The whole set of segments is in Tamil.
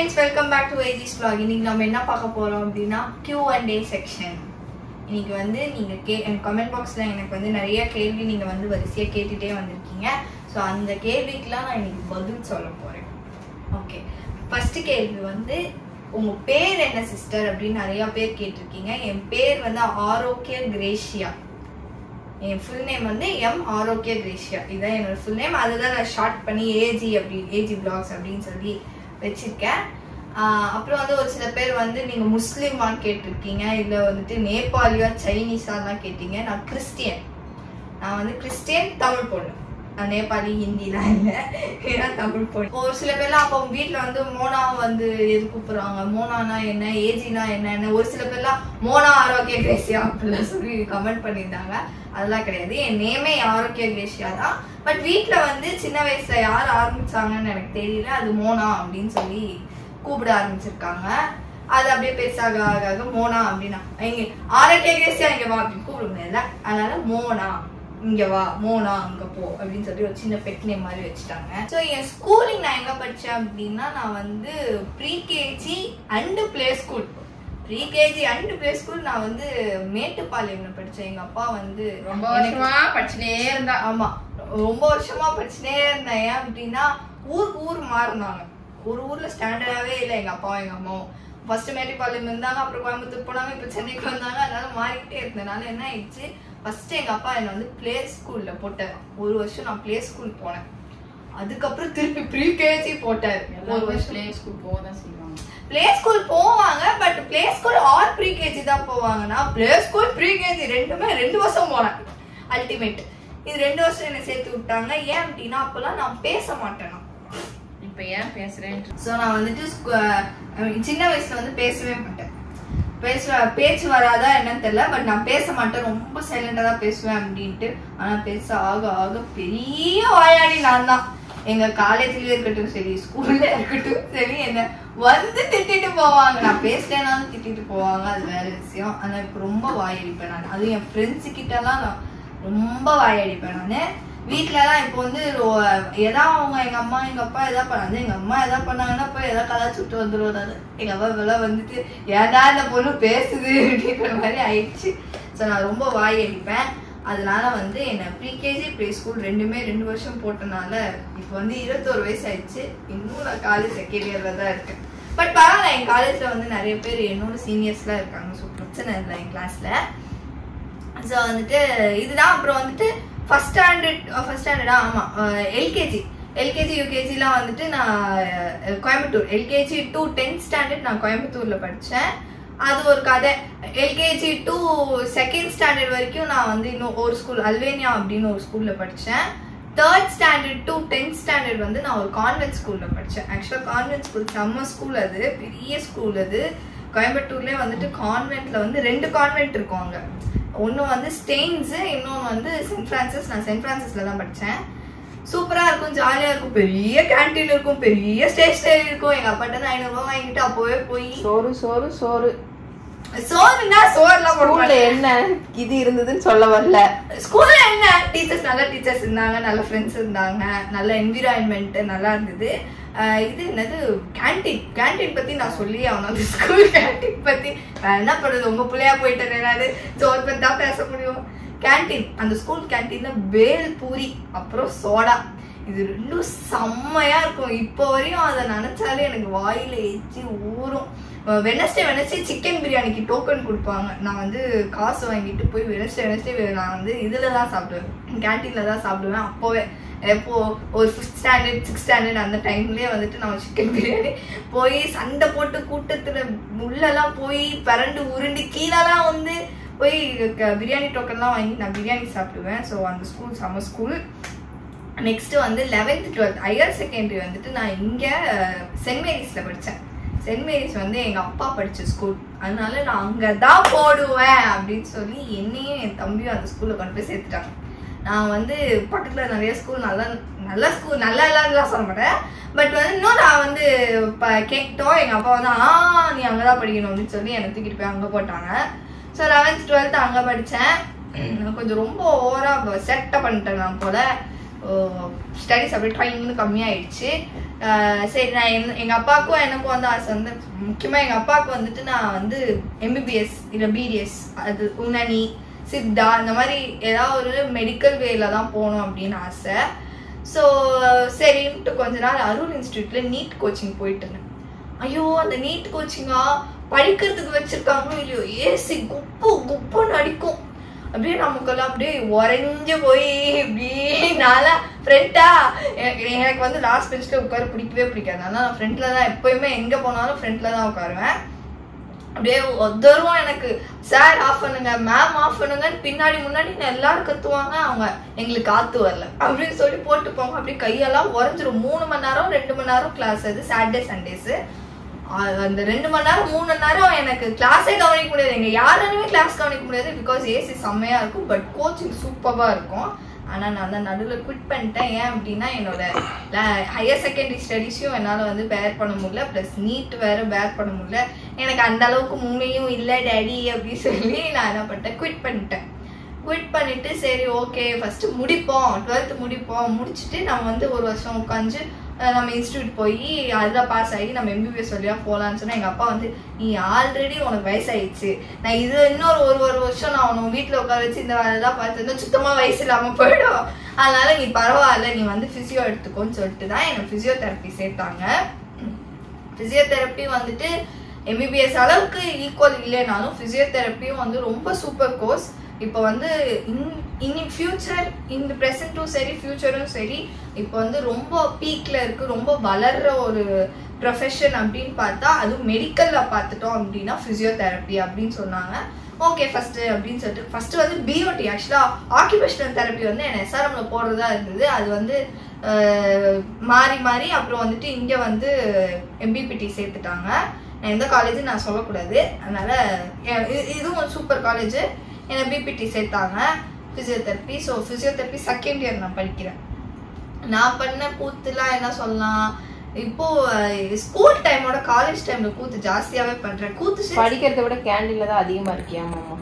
Friends welcome back to AG's vlog இன்னைக்கு நம்ம என்ன பார்க்க போறோம் அப்படின்னா கியூ அண்ட் டே செக்ஷன் இன்னைக்கு வந்து நீங்க கே கமெண்ட் பாக்ஸ்ல எனக்கு வந்து நிறைய கேள்வி நீங்க வந்து வரிசையா கேட்டுட்டே வந்திருக்கீங்க ஸோ அந்த கேள்விக்கெல்லாம் நான் இன்னைக்கு பதில் சொல்ல போறேன் ஓகே ஃபர்ஸ்ட் கேள்வி வந்து உங்க பேர் என்ன சிஸ்டர் அப்படின்னு நிறைய பேர் கேட்டிருக்கீங்க என் பேர் வந்து ஆரோக்கிய கிரேஷியா என் ஃபுல் நேம் வந்து எம் ஆரோக்கிய கிரேஷியா இதுதான் என்னோட ஃபுல் நேம் அதுதான் நான் ஷார்ட் பண்ணி ஏஜி அப்படி ஏஜி பிளாக்ஸ் அப்படின்னு சொல்லி வச்சிருக்கேன் ஆஹ் அப்புறம் வந்து ஒரு சில பேர் வந்து நீங்க முஸ்லீமான்னு கேட்டிருக்கீங்க இல்ல வந்துட்டு நேபாளியா சைனீஸாலாம் கேட்டீங்க நான் கிறிஸ்டியன் நான் வந்து கிறிஸ்டியன் தமிழ் பொண்ணு நான் நேபாளி ஹிந்திலாம் இல்லை ஏன்னா தமிழ் பொண்ணு ஒரு சில பேர்லாம் அப்போ வீட்ல வந்து மோனா வந்து எது கூப்பிடுறாங்க மோனானா என்ன ஏஜினா என்னன்னு ஒரு சில பேர்லாம் மோனா ஆரோக்கிய கிரேசியா அப்படிலாம் சொல்லி கமெண்ட் பண்ணியிருந்தாங்க அதெல்லாம் கிடையாது என் நேமே ஆரோக்கிய கிரேசியா தான் பட் வீட்ல வந்து சின்ன வயசுல யார் ஆரம்பிச்சாங்கன்னு எனக்கு தெரியல அது மோனா அப்படின்னு சொல்லி கூப்பிட ஆரம்பிச்சிருக்காங்க அது அப்படியே பெருசாக ஆக ஆக மோனா அப்படின்னா இங்க ஆரோக்கிய கிரேசியா இங்க வா அப்படின்னு கூப்பிட முடியாதுல்ல அதனால மோனா இங்க வா மோனா அங்க போ அப்படின்னு சொல்லி ஒரு சின்ன பெட் நேம் மாதிரி வச்சுட்டாங்க ஸோ என் ஸ்கூலிங் நான் எங்க படிச்சேன் அப்படின்னா நான் வந்து pre KG and play school pre KG and play school நான் வந்து மேட்டுப்பாளையம்ல படிச்சேன் எங்க அப்பா வந்து ரொம்ப எனக்கு- வருஷமா படிச்சுனே இருந்தா ஆமா ரொம்ப வருஷமா படிச்சுட்டே இருந்தேன் ஏன் அப்படின்னா ஊருக்கு ஊர் மாறினாங்க ஒரு ஊர்ல ஸ்டாண்டர்டாவே இல்லை எங்க அப்பாவும் எங்க அம்மாவும் ஃபர்ஸ்ட் மேட்டுப்பாளையம் இருந்தாங்க அப்புறம் கோயம்புத்தூர் போனாங்க இப்போ சென்னைக்கு வந்தாங்க அதனால மாறிக்கிட்டே இருந்தனால என்ன ஆயிடுச்சு ஃபர்ஸ்ட் எங்க அப்பா என்னை வந்து பிளே ஸ்கூல்ல போட்டார் ஒரு வருஷம் நான் பிளே ஸ்கூல் போனேன் அதுக்கப்புறம் திருப்பி ப்ரீ கேஜி போட்டார் ஒரு எல்லாரும் வருஷம் பிளே ஸ்கூல் போக தான் செய்வாங்க பிளே ஸ்கூல் போவாங்க but play school or pre KG தான் போவாங்க நான் பிளே ஸ்கூல் ப்ரீ கேஜி ரெண்டுமே ரெண்டு வருஷம் போனேன் அல்டிமேட் இது ரெண்டு வருஷம் என்ன சேர்த்து விட்டாங்க ஏன் அப்படின்னா அப்பெல்லாம் நான் பேச மாட்டேன் நான் இப்ப ஏன் பேசுறேன் ஸோ நான் வந்துட்டு ஸ்கூ- அஹ் சின்ன வயசுல வந்து பேசவே மாட்டேன் பேச பேச்சு வராதா என்னன்னு தெரியல பட் நான் பேச மாட்டேன் ரொம்ப சைலண்டா தான் பேசுவேன் அப்படின்ட்டு ஆனா பேச ஆக ஆக பெரிய வாயாடி நான் தான் எங்க காலேஜ்லயே இருக்கட்டும் சரி ஸ்கூல்ல இருக்கட்டும் சரி என்ன வந்து திட்டிட்டு போவாங்க நான் பேசலனாலும் திட்டிட்டு போவாங்க அது வேற விஷயம் ஆனா இப்ப ரொம்ப வாயடிப்பேன் நான் அதுவும் என் ஃப்ரெண்ட்ஸ் கிட்ட எல்லாம் நான் ரொம்ப வாயடிப்பேன் நானு வீட்லலாம் இப்போ வந்து ரொ- எதா அவங்க எங்க அம்மா எங்க அப்பா எதா பண்ணாங்க எங்க அம்மா எதா பண்ணாங்கன்னா போய் எதா கலாச்சு விட்டு வந்துருவாரு எங்க அப்பா இப்பெல்லாம் வந்துட்டு ஏடா இந்த பொண்ணு பேசுது அப்படின்ற மாதிரி ஆயிடுச்சு ஸோ நான் ரொம்ப வாய் அடிப்பேன் அதனால வந்து என்ன ப்ரீகேஜி ப்ளே ஸ்கூல் ரெண்டுமே ரெண்டு வருஷம் போட்டனால இப்போ வந்து இருபத்தோரு வயசு ஆயிடுச்சு இன்னும் நான் காலேஜ் செகண்ட் இயர்ல தான் இருக்கேன் பட் பரவாயில்ல என் காலேஜ்ல வந்து நிறைய பேர் என்னோட சீனியர்ஸ்லாம் இருக்காங்க ஸோ பிரச்சனை இல்லை என் கிளாஸ்ல ஸோ வந்துட்டு இதுதான் அப்புறம் வந்துட்டு ஃபர்ஸ்ட் ஸ்டாண்டர்ட் ஃபர்ஸ்ட் ஸ்டாண்டர்டா ஆமாம் எல்கேஜி எல்கேஜி யூகேஜிலாம் வந்துட்டு நான் அஹ், Coimbatore LKG to tenth standard நான் கோயம்புத்தூரில் படித்தேன் அது ஒரு கதை எல்கேஜி டு செகண்ட் ஸ்டாண்டர்ட் வரைக்கும் நான் வந்து இன்னும் ஒரு ஸ்கூல் அல்வேனியா அப்படின்னு ஒரு ஸ்கூலில் படித்தேன் third standard to tenth standard வந்து நான் ஒரு கான்வென்ட் ஸ்கூலில் படித்தேன் ஆக்சுவலாக கான்வென்ட் ஸ்கூல் செம்ம ஸ்கூல் அது பெரிய ஸ்கூல் அது கோயம்புத்தூர்லேயே வந்துட்டு கான்வென்ட்ல வந்து ரெண்டு கான்வென்ட் இருக்கும் அங்கே ஒன்று வந்து ஸ்டெயின்ஸு இன்னொன்று வந்து சென்ட் ஃப்ரான்சிஸ் நான் சென்ட் ஃப்ரான்சிஸ்ல தான் படித்தேன் சூப்பராக இருக்கும் ஜாலியாக இருக்கும் பெரிய கேண்டீன் இருக்கும் பெரிய ஸ்டேஷனரி இருக்கும் எங்கள் அப்பாட்ட இருந்து ஐநூறுரூவா வாங்கிட்டு அப்போவே போய் சோறு சோறு சோறு சோறுனா சோறுலாம் போட ஸ்கூல்ல மாட்டேன். என்ன இது இருந்ததுன்னு சொல்ல வரல ஸ்கூல்ல என்ன டீச்சர்ஸ் நல்ல டீச்சர்ஸ் இருந்தாங்க நல்ல ஃப்ரெண்ட்ஸ் இருந்தாங்க நல்ல என்விரான்மெண்ட் நல்லா இருந்தது ஆஹ் இது என்னது கேண்டீன் கேண்டீன் பத்தி நான் சொல்லி அவனோட ஸ்கூல் கேண்டீன் பத்தி நான் என்ன பண்றது உங்க பிள்ளையா போயிட்டேன் என்னாது சோறு பத்தி தான் பேச முடியும் கேண்டீன் அந்த ஸ்கூல் கேண்டீன்ல பேல் பூரி அப்புறம் சோடா இது ரெண்டும் செம்மையா இருக்கும் இப்போ வரையும் அதை நினைச்சாலே எனக்கு வாயில எச்சி ஊறும் வெனஸ்டே வெனஸ்டே சிக்கன் பிரியாணிக்கு டோக்கன் கொடுப்பாங்க நான் வந்து காசு வாங்கிட்டு போய் வெனஸ்டே வெனஸ்டே நான் வந்து இதில் தான் சாப்பிடுவேன் கேன்டீனில் தான் சாப்பிடுவேன் அப்போவே எப்போ ஒரு ஃபிஃப்த் ஸ்டாண்டர்ட் சிக்ஸ்த் ஸ்டாண்டர்ட் அந்த டைம்லேயே வந்துட்டு நான் சிக்கன் பிரியாணி போய் சண்டை போட்டு கூட்டத்தில் உள்ளெல்லாம் போய் பரண்டு உருண்டு கீழெல்லாம் வந்து போய் க- பிரியாணி டோக்கன்லாம் வாங்கி நான் பிரியாணி சாப்பிடுவேன் ஸோ அந்த ஸ்கூல் சம்மர் ஸ்கூல் நெக்ஸ்ட் வந்து லெவன்த் டுவெல்த் ஹையர் செகண்டரி வந்துட்டு நான் இங்க சென்ட் மேரிஸ்ல படித்தேன் சென்ட் மேரிஸ் வந்து எங்க அப்பா படிச்ச ஸ்கூல் அதனால நான் அங்கதான் போடுவேன் அப்படின்னு சொல்லி என்னையும் என் தம்பியும் அந்த ஸ்கூல்ல கொண்டு போய் சேர்த்துட்டாங்க நான் வந்து பக்கத்துல நிறைய ஸ்கூல் நல்லா நல்ல ஸ்கூல் நல்லா இல்லாதலாம் சொல்ல மாட்டேன் பட் வந்து இன்னும் நான் வந்து இப்போ கேட்டோம் எங்க அப்பா வந்து ஆ நீ அங்கதான் படிக்கணும் அப்படின்னு சொல்லி என்னை தூக்கிட்டு போய் அங்க போட்டாங்க ஸோ லெவன்த் டுவெல்த் அங்க படித்தேன் கொஞ்சம் ரொம்ப ஓவரா செட்டப் பண்ணிட்டேன் நான் போல ஸ்டடீஸ் அப்படியே ட்ரைனிங்னு கம்மியாயிடுச்சு அஹ் சரி நான் என் எங்கள் அப்பாவுக்கும் எனக்கும் வந்து ஆசை வந்து முக்கியமாக எங்கள் அப்பாவுக்கு வந்துட்டு நான் வந்து எம்பிபிஎஸ் இல்லை பிடிஎஸ் அது உணனி சித்தா இந்த மாதிரி ஏதாவது ஒரு மெடிக்கல் வேல தான் போகணும் அப்படின்னு ஆசை ஸோ சரின்ட்டு கொஞ்ச நாள் அருள் இன்ஸ்டியூட்ல நீட் கோச்சிங் போயிட்டு இருந்தேன் ஐயோ அந்த நீட் கோச்சிங்கா படிக்கிறதுக்கு வச்சிருக்காங்களோ இல்லையோ ஏசி குப்பு குப்புன்னு அடிக்கும் அப்படியே நமக்கெல்லாம் அப்படியே உறைஞ்சு போய் இப்படியே நாளா ஃப்ரெண்டா எனக்கு வந்து லாஸ்ட் பெஞ்ச்ல உட்கார பிடிக்கவே பிடிக்காது அதனால நான் ஃப்ரண்ட்ல தான் எப்பயுமே எங்க போனாலும் ஃப்ரண்ட்ல தான் உட்காருவேன் அப்படியே ஒருத்தரும் எனக்கு சார் ஆஃப் பண்ணுங்க மேம் ஆஃப் பண்ணுங்கன்னு பின்னாடி முன்னாடி எல்லாரும் கத்துவாங்க அவங்க எங்களுக்கு காத்து வரல அப்படின்னு சொல்லி போட்டு போங்க அப்படியே கையெல்லாம் உறைஞ்சிரும் மூணு மணி நேரம் ரெண்டு மணி நேரம் கிளாஸ் அது சாட்டர்டே சண்டேஸ் அந்த ரெண்டு மணி நேரம் மூணு மணி நேரம் எனக்கு கிளாஸே கவனிக்க முடியாது எங்க யாராலுமே கிளாஸ் கவனிக்க முடியாது பிகாஸ் ஏசி செம்மையா இருக்கும் பட் கோச்சிங் சூப்பரா இருக்கும் ஆனா நான் அந்த நடுவில் குவிட் பண்ணிட்டேன் ஏன் அப்படின்னா என்னோட ஹையர் செகண்டரி ஸ்டடீஸையும் என்னால் வந்து பேர் பண்ண முடியல ப்ளஸ் நீட் வேற பேர் பண்ண முடியல எனக்கு அந்த அளவுக்கு முன்னையும் இல்லை டேடி அப்படின்னு சொல்லி நான் என்ன பண்ணிட்டேன் குவிட் பண்ணிட்டேன் குவிட் பண்ணிட்டு சரி ஓகே ஃபர்ஸ்ட் முடிப்போம் டுவெல்த் முடிப்போம் முடிச்சுட்டு நம்ம வந்து ஒரு வருஷம் உட்காந்து நம்ம இன்ஸ்டியூட் போய் அதில் பாஸ் ஆகி நம்ம எம்பிபிஎஸ் வழியா போகலான்னு சொன்னா எங்கள் அப்பா வந்து நீ ஆல்ரெடி உனக்கு வயசாயிடுச்சு நான் இது இன்னொரு ஒரு ஒரு வருஷம் நான் உனக்கு வீட்டில் உட்கார வச்சு இந்த வேலை தான் பார்த்துருந்தா சுத்தமாக வயசு இல்லாமல் போயிடும் அதனால நீ பரவாயில்ல நீ வந்து ஃபிசியோ எடுத்துக்கோன்னு சொல்லிட்டு தான் எனக்கு ஃபிசியோதெரப்பி சேர்த்தாங்க ஃபிசியோதெரப்பி வந்துட்டு எம்பிபிஎஸ் அளவுக்கு ஈக்குவல் இல்லைனாலும் ஃபிசியோதெரப்பியும் வந்து ரொம்ப சூப்பர் கோர்ஸ் இப்போ வந்து இனி ஃபியூச்சர் இந்த ப்ரெசண்ட்டும் சரி ஃபியூச்சரும் சரி இப்போ வந்து ரொம்ப பீக்ல இருக்கு ரொம்ப வளர்ற ஒரு ப்ரொஃபஷன் அப்படின்னு பார்த்தா அதுவும் மெடிக்கல்ல பார்த்துட்டோம் அப்படின்னா ஃபிசியோதெரப்பி அப்படின்னு சொன்னாங்க ஓகே ஃபர்ஸ்ட் அப்படின்னு சொல்லிட்டு ஃபர்ஸ்ட் வந்து பிஓடி ஆக்சுவலா ஆக்குபேஷனல் தெரப்பி வந்து என்ன எஸ்ஆர்எம்ல போடுறதா இருந்தது அது வந்து அஹ், மாறி மாறி அப்புறம் வந்துட்டு இங்க வந்து எம்பிபிடி சேர்த்துட்டாங்க நான் எந்த காலேஜ் நான் சொல்லக்கூடாது அதனால எ- இது- இதுவும் சூப்பர் காலேஜ் என்னை பிபிடி சேர்த்தாங்க physiotherapy so physiotherapy second year நான் படிக்கிறேன் நான் பண்ண கூத்துலாம் என்ன சொல்லலாம் இப்போ ஸ்கூல் டைமோட காலேஜ் டைம்ல கூத்து ஜாஸ்தியாவே பண்றேன் கூத்து செஞ்சு- படிக்கிறத விட கேண்டீன்ல தான் அதிகமா இருக்கியா மாமா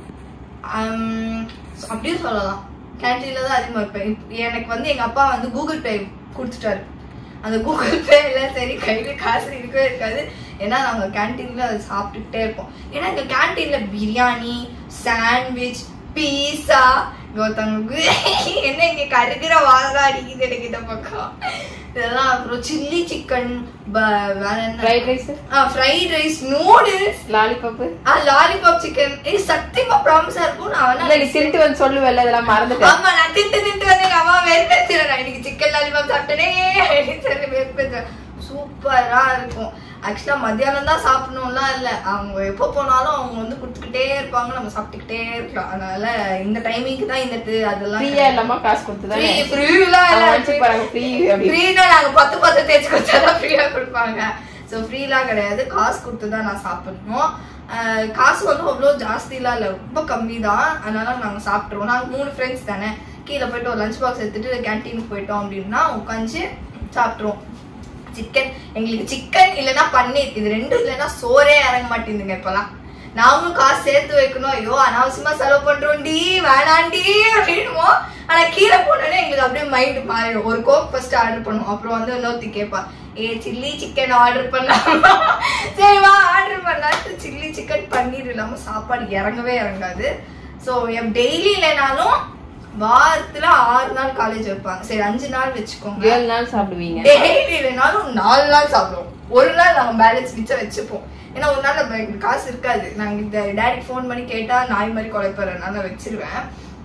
ஆம், அப்படியும் சொல்லலாம் கேன்டீன்ல தான் அதிகமாக இருப்பேன் இப்ப எனக்கு வந்து எங்க அப்பா வந்து கூகுள் பே கொடுத்துட்டாரு அந்த கூகுள் பேல சரி கையில காசு இருக்கவே இருக்காது ஏன்னா நாங்க கேன்டீன்ல அதை சாப்பிட்டுக்கிட்டே இருப்போம் ஏன்னா எங்க கேன்டீன்ல பிரியாணி சாண்ட்விச் பீஸா ஒருத்தவங்க என்ன இங்க கருகிற வாழை அடிக்குது எனக்கு இந்த பக்கம் இதெல்லாம் அப்புறம் சில்லி சிக்கன் வேற என்ன fried rice fried rice noodles lollipop ஆ லாலிபாப் சிக்கன் இது சத்தியமா ப்ராமிஸா இருக்கும் நான் இல்ல நீ வேணா திருட்டு வந்து சொல்லுவல்ல இதெல்லாம் மறந்துட்டேன் ஆமா நான் திட்டு திட்டு வந்து எங்க அம்மா வெறுப்பேத்துறேன் நான் இன்னைக்கு சிக்கன் லாலிபாப் சாப்பிட்டேனே அப்படின்னு சொல்லி வெறுப்பேத்துறேன் சூப்பரா இருக்கும் ஆக்சுவலா மத்தியானம் தான் சாப்பிடணும்லாம் இல்ல அவங்க எப்போ போனாலும் அவங்க வந்து கொடுத்துக்கிட்டே இருப்பாங்க நம்ம சாப்பிட்டுக்கிட்டே இருக்கலாம் அதனால இந்த டைமிங்க்கு தான் இந்த இது அதெல்லாம் ஃப்ரீயா இல்லாம காசு கொடுத்துதானே Free- free லாம் இல்ல. அவங்க வச்சு பாருங்க ஃப்ரீ அப்படி ஃப்ரீனா நாங்க பத்து பத்து தேய்ச்சி கொடுத்தா ஃப்ரீயா கொடுப்பாங்க ஸோ ஃப்ரீலாம் கிடையாது காசு கொடுத்து தான் நான் சாப்பிடணும் அஹ் காசு வந்து அவ்வளோ ஜாஸ்திலாம் இல்லை ரொம்ப கம்மி தான் அதனால நாங்கள் சாப்பிட்ருவோம் நாங்கள் மூணு ஃப்ரெண்ட்ஸ் தானே கீழே போயிட்டு ஒரு லஞ்ச் பாக்ஸ் எடுத்துட்டு கேன்டீனுக்கு போயிட்டோம் அப்படின்னா உட்காந்து சாப்பிட்ருவோம் சிக்கன் எங்களுக்கு சிக்கன் இல்லைன்னா பன்னீர் இது ரெண்டும் இல்லைன்னா சோறே இறங்க மாட்டேங்குதுங்க இப்போலாம் நாமளும் காசு சேர்த்து வைக்கணும் ஐயோ அனாவசியமா செலவு பண்றோம்டி வேணாண்டி அப்படின்னுவோம் ஆனா கீழே போனோடனே எங்களுக்கு அப்படியே மைண்ட் மாறிடும் ஒரு கோக் ஃபர்ஸ்ட் ஆர்டர் பண்ணுவோம் அப்புறம் வந்து இன்னொருத்தி கேட்பா ஏ சில்லி சிக்கன் ஆர்டர் பண்ணலாமா சரி வா ஆர்டர் பண்ணலான்ட்டு சில்லி சிக்கன் பன்னீர் இல்லாம சாப்பாடு இறங்கவே இறங்காது ஸோ டெய்லி இல்லைனாலும் வாரத்துல ஆறு நாள் காலேஜ் வைப்பாங்க சரி அஞ்சு நாள் வச்சுக்கோங்க ஏழு நாள் சாப்பிடுவீங்க டெய்லி இல்லைனாலும் நாலு நாள் சாப்பிடுவோம் ஒரு நாள் நாங்க பேலன்ஸ் மிச்சம் வச்சுப்போம் ஏன்னா ஒரு நாள் நம்ம எங்களுக்கு காசு இருக்காது நாங்க இந்த டேடி ஃபோன் பண்ணி கேட்டா நாய் மாதிரி குழைப்பறனால நான் வச்சிருவேன்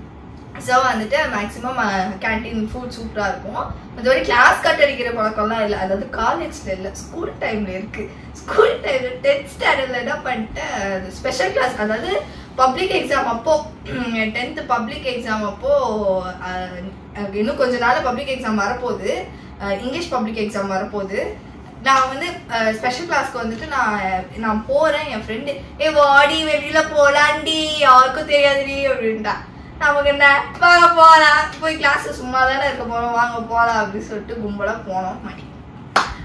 ஸோ வந்துட்டு மேக்ஸிமம் கேண்டீன் ஃபுட் சூப்பராக இருக்கும் மற்றபடி கிளாஸ் கட் அடிக்கிற பழக்கம்லாம் இல்லை அதாவது காலேஜில் இல்லை ஸ்கூல் டைமில் இருக்குது ஸ்கூல் டைமில் டென்த் ஸ்டாண்டர்டில் என்ன பண்ணிட்டேன் ஸ்பெஷல் கிளாஸ் அதாவது பப்ளிக் எக்ஸாம் அப்போ டென்த்து பப்ளிக் எக்ஸாம் அப்போ அஹ், எனக்கு இன்னும் கொஞ்ச நாள் பப்ளிக் எக்ஸாம் வரப்போகுது அஹ், இங்கிலீஷ் பப்ளிக் எக்ஸாம் வரப்போகுது நான் வந்து ஸ்பெஷல் கிளாஸ்க்கு வந்துட்டு நான் நான் போறேன் என் ஃப்ரெண்டு ஏ வாடி வெளியில போலாண்டி யாருக்கும் தெரியாதுடி அப்படின்ட்டா நமக்கு என்ன வாங்க போலாம் போய் கிளாஸ் சும்மா தானே இருக்க போறோம் வாங்க போலாம் அப்படின்னு சொல்லிட்டு கும்பலா போனோம் மணி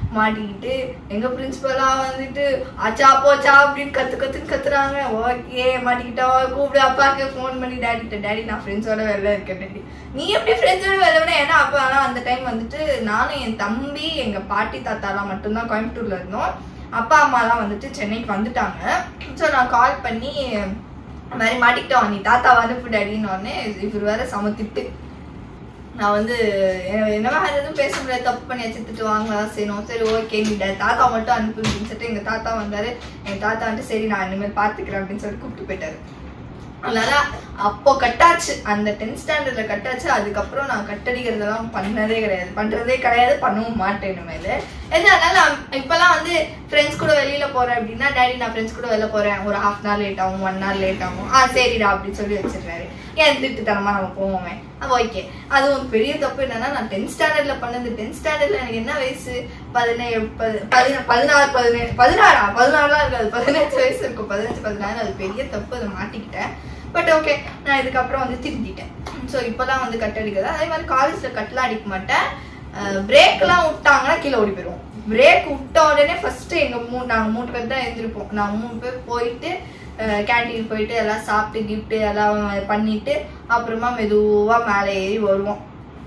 மாட்டிக்கிட்டு எங்க பிரின்சிபலா வந்துட்டு ஆச்சா போச்சா அப்படின்னு கத்து கத்துன்னு கத்துறாங்க ஓகே மாட்டிக்கிட்டா கூப்பிடு அப்பாக்கு ஃபோன் பண்ணி டேடிட்ட டேடி நான் ஃப்ரெண்ட்ஸோட வெளில இருக்கேன் டேடி நீ எப்படி ஃப்ரெண்ட்ஸோட வெளில விட ஏன்னா அப்போ ஆனால் அந்த டைம் வந்துட்டு நானும் என் தம்பி எங்க பாட்டி தாத்தாலாம் மட்டும்தான் கோயம்புத்தூர்ல இருந்தோம் அப்பா அம்மாலாம் வந்துட்டு சென்னைக்கு வந்துட்டாங்க ஸோ நான் கால் பண்ணி இந்த மாதிரி மாட்டிக்கிட்டோம் நீ தாத்தா அனுப்பு டேடின்னு உடனே இவர் வேற சமத்திட்டு நான் வந்து என்ன- என்னவா எதுவும் பேச முடியாது தப்பு பண்ணி திட்டு வாங்கலாம் செய்யணும் சரி ஓகே நீ டா- தாத்தா மட்டும் அனுப்பு அப்படின்னு சொல்லிட்டு எங்க தாத்தா வந்தாரு எங்க தாத்தா வந்துட்டு சரி நான் இனிமேல் பாத்துக்கிறேன் அப்படின்னு சொல்லிட்டு கூப்பிட்டு போயிட்டாரு அதனால அப்போ கட்டாச்சு அந்த டென்த் ஸ்டாண்டர்ட்ல கட்டாச்சு அதுக்கப்புறம் நான் கட்டடிக்கிறதெல்லாம் பண்ணதே கிடையாது பண்றதே கிடையாது பண்ணவும் மாட்டேன் இனிமேல் எதனால நான் இப்பெல்லாம் வந்து ஃப்ரெண்ட்ஸ் கூட வெளியில போறேன் அப்படின்னா டேடி நான் ஃப்ரெண்ட்ஸ் கூட வெளில போறேன் ஒரு ஹாஃப் அன் லேட் ஆகும் ஒன் ஹவர் லேட் ஆகும் ஆ சரிடா அப்படின்னு சொல்லி வச்சிடுறாரு ஏன் திட்டுத்தனமா நம்ம போவோமே அப்போ ஓகே அது ஒரு பெரிய தப்பு என்னன்னா நான் டென்த் ஸ்டாண்டர்ட்ல பண்ணது டென்த் ஸ்டாண்டர்ட்ல எனக்கு என்ன வயசு பதினேழு பதி- பதினா- பதினாறு பதினேழு பதினாறா பதினாறுலாம் இருக்காது பதினஞ்சு வயசு இருக்கும் பதினஞ்சு பதினாறு அது பெரிய தப்பு அதை மாட்டிக்கிட்டேன் பட் ஓகே நான் இதுக்கப்புறம் வந்து திருந்திட்டேன் ஸோ இப்போதான் வந்து கட் அடிக்கிறது அதே மாதிரி காலேஜ்ல கட்லாம் அடிக்க மாட்டேன் பிரேக்லாம் விட்டாங்கன்னா கீழே ஓடி போயிடுவோம் பிரேக் விட்ட உடனே ஃபர்ஸ்ட் எங்க மூணு நாங்க மூணு பேர் தான் எழுந்திருப்போம் நாங்க மூணு பேர் போயிட்டு கேண்டீன் போயிட்டு எல்லாம் சாப்பிட்டு கிஃப்ட் எல்லாம் பண்ணிட்டு அப்புறமா மெதுவா மேலே ஏறி வருவோம்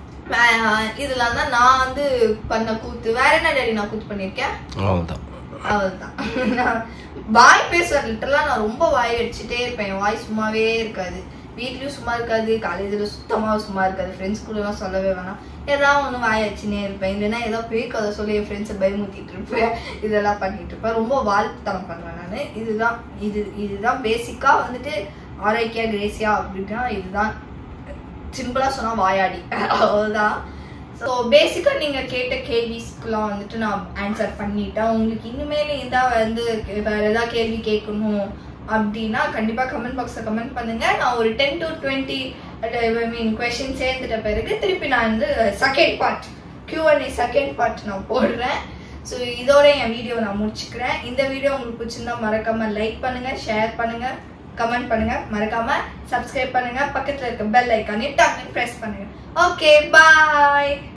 வே- இதெல்லாம் தான் நான் வந்து பண்ண கூத்து வேற என்ன டேடி நான் கூத்து பண்ணியிருக்கேன் அவ்வளோதான் அவ்வளவுதான் நான் வாய் பேசுவேன் லிட்டரலா நான் ரொம்ப வாய் அடிச்சுட்டே இருப்பேன் என் வாய் சும்மாவே இருக்காது வீட்லயும் சும்மா இருக்காது காலேஜ்ல சுத்தமா சும்மா இருக்காது ஃப்ரெண்ட்ஸ் கூட எல்லாம் சொல்லவே வேணாம் ஏதாவது ஒன்று வாய் அடிச்சுனே இருப்பேன் இல்லைன்னா ஏதோ பேய் கதை சொல்லி என் ஃப்ரெண்ட்ஸை பயமுத்திட்டு இருப்பேன் இதெல்லாம் பண்ணிட்டு இருப்பேன் ரொம்ப வாழ்த்தனம் பண்ணுவேன் நான் இதுதான் இது இதுதான் பேசிக்கா வந்துட்டு ஆரோக்கியா கிரேசியா அப்படின்னா இதுதான் சிம்பிளா சொன்னா வாயாடி அவ்வளவுதான் ஸோ பேசிக்காக நீங்கள் கேட்ட கேள்விஸ்க்குலாம் வந்துட்டு நான் ஆன்சர் பண்ணிட்டேன் உங்களுக்கு இனிமேல் இதான் வந்து வேற ஏதாவது கேள்வி கேட்கணும் அப்படின்னா கண்டிப்பாக கமெண்ட் பாக்ஸில் கமெண்ட் பண்ணுங்க நான் ஒரு ten to twenty I mean question சேர்த்துட்ட பிறகு திருப்பி நான் வந்து second part Q&A second part நான் போடுறேன் ஸோ இதோட என் வீடியோ நான் முடிச்சுக்கிறேன் இந்த வீடியோ உங்களுக்கு பிடிச்சிருந்தா மறக்காம லைக் பண்ணுங்க ஷேர் பண்ணுங்க கமெண்ட் பண்ணுங்க மறக்காம சப்ஸ்கிரைப் பண்ணுங்க பக்கத்துல இருக்க பெல் ஐக்கானே டக்குன்னு ப்ரெஸ் பண்ணுங்க ஓகே பாய்